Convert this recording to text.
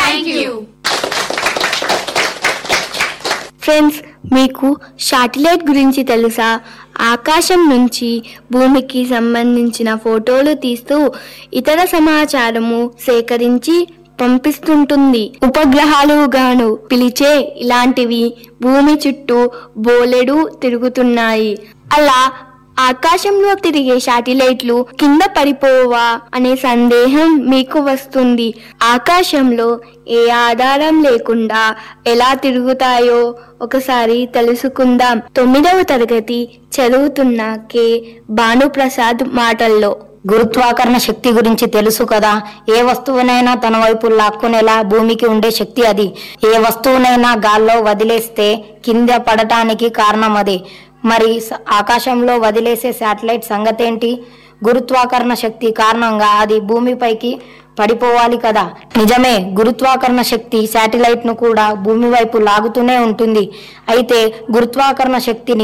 thank you friends మీకు satellite గురించి తెలుసా ఆకాశం నుంచి భూమికి సంబంధించిన ఫోటోలు తీస్తూ ఇతర సమాచారము సేకరించి పంపిస్తుంటుంది ఉపగ్రహాలు గాను పిలిచే ఇలాంటివి భూమి చుట్టూ బోలెడు తిరుగుతున్నాయి అలా ఆకాశంలో తిరిగే శాటిలైట్లు కింద పడిపోవా అనే సందేహం మీకు వస్తుంది ఆకాశంలో ఏ ఆధారం లేకుండా ఎలా తిరుగుతాయో ఒకసారి తెలుసుకుందాం తొమ్మిదవ తరగతి చదువుతున్న కె భానుప్రసాద్ మాటల్లో గురుత్వాకర్షణ శక్తి గురించి తెలుసు కదా ఏ వస్తువునైనా తన వైపు లాక్కునేలా భూమికి ఉండే శక్తి అది ఏ వస్తువునైనా గాల్లో వదిలేస్తే కింద పడటానికి కారణం అదే మరి స- ఆకాశంలో వదిలేసే శాటిలైట్ సంగతేంటి గురుత్వాకర్షణ శక్తి కారణంగా అది భూమిపైకి పడిపోవాలి కదా నిజమే గురుత్వాకర్షణ శక్తి శాటిలైట్ ను కూడా భూమి వైపు లాగుతూనే ఉంటుంది అయితే గురుత్వాకర్షణ శక్తిని